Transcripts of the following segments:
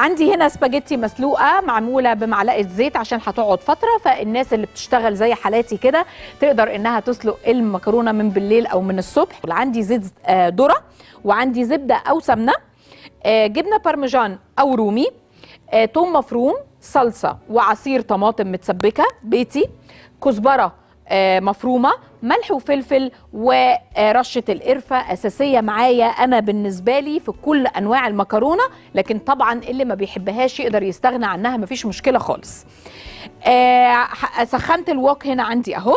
عندي هنا سباجيتي مسلوقه معموله بمعلقه زيت عشان هتقعد فتره فالناس اللي بتشتغل زي حالاتي كده تقدر انها تسلق المكرونه من بالليل او من الصبح عندي زيت آه، ذره وعندي زبده او سمنه آه، جبنه بارميجان او رومي آه، توم مفروم صلصه وعصير طماطم متسبكه بيتي كزبره آه، مفرومه ملح وفلفل ورشه القرفه اساسيه معايا انا بالنسبه لي في كل انواع المكرونه لكن طبعا اللي ما بيحبهاش يقدر يستغنى عنها مفيش مشكله خالص آه، ح- سخنت الوok هنا عندي اهو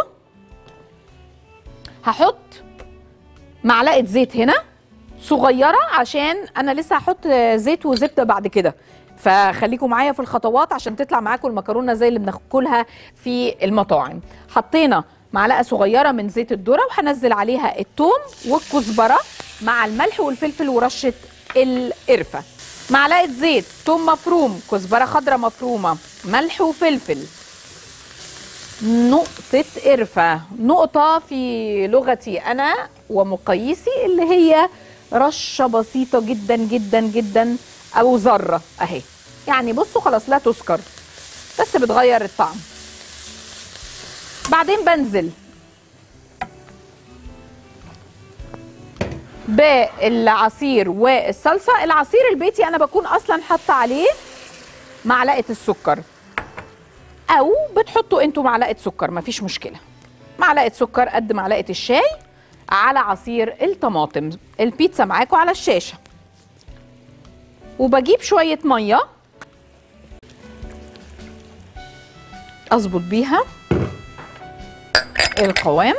هحط معلقه زيت هنا صغيره عشان انا لسه هحط زيت وزبده بعد كده فخليكم معايا في الخطوات عشان تطلع معاكم المكرونه زي اللي بناكلها في المطاعم حطينا معلقه صغيره من زيت الذره وهنزل عليها الثوم والكزبره مع الملح والفلفل ورشه القرفه معلقه زيت ثوم مفروم كزبره خضراء مفرومه ملح وفلفل نقطة قرفة نقطة في لغتي أنا ومقاييسي اللي هي رشة بسيطة جدا جدا جدا أو ذرة أهي يعني بصوا خلاص لا تذكر بس بتغير الطعم بعدين بنزل بالعصير والصلصة العصير البيتي أنا بكون أصلا حاطة عليه معلقة السكر او بتحطوا انتوا معلقه سكر مفيش مشكله معلقه سكر قد معلقه الشاي على عصير الطماطم البيتزا معاكم على الشاشه وبجيب شويه ميه اظبط بيها القوام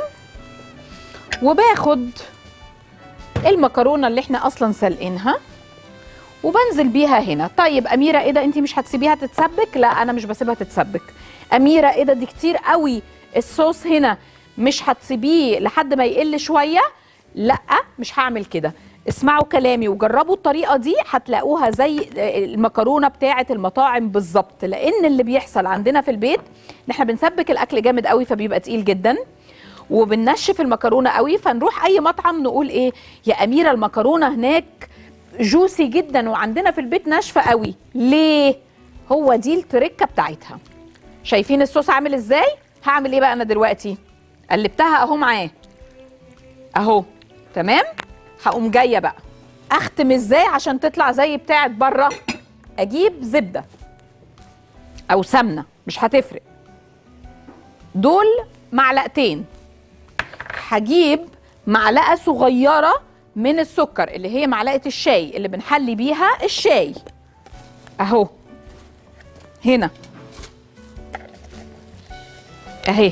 وباخد المكرونه اللي احنا اصلا سلقينها وبنزل بيها هنا طيب اميره ايه ده انت مش هتسيبيها تتسبك لا انا مش بسيبها تتسبك اميره ايه ده دي كتير قوي الصوص هنا مش هتسيبيه لحد ما يقل شويه لا مش هعمل كده اسمعوا كلامي وجربوا الطريقه دي هتلاقوها زي المكرونه بتاعه المطاعم بالظبط لان اللي بيحصل عندنا في البيت ان احنا بنسبك الاكل جامد قوي فبيبقى تقيل جدا وبننشف المكرونه قوي فنروح اي مطعم نقول ايه يا اميره المكرونه هناك جوسي جدا وعندنا في البيت ناشفه قوي ليه هو دي التركه بتاعتها شايفين الصوص عامل ازاي هعمل ايه بقى انا دلوقتي قلبتها اهو معاه اهو تمام هقوم جايه بقى اختم ازاي عشان تطلع زي بتاعت بره اجيب زبده او سمنه مش هتفرق دول معلقتين هجيب معلقه صغيره من السكر اللي هي معلقه الشاي اللي بنحلي بيها الشاي اهو هنا اهي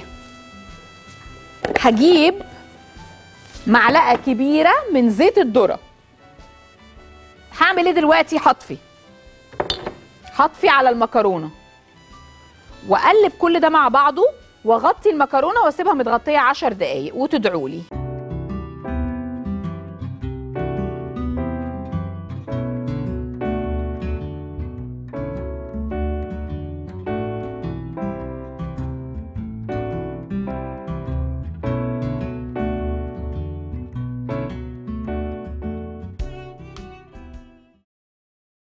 هجيب معلقه كبيره من زيت الذره هعمل ايه دلوقتي هطفي هطفي على المكرونه واقلب كل ده مع بعضه واغطي المكرونه واسيبها متغطيه 10 دقايق وتدعوا لي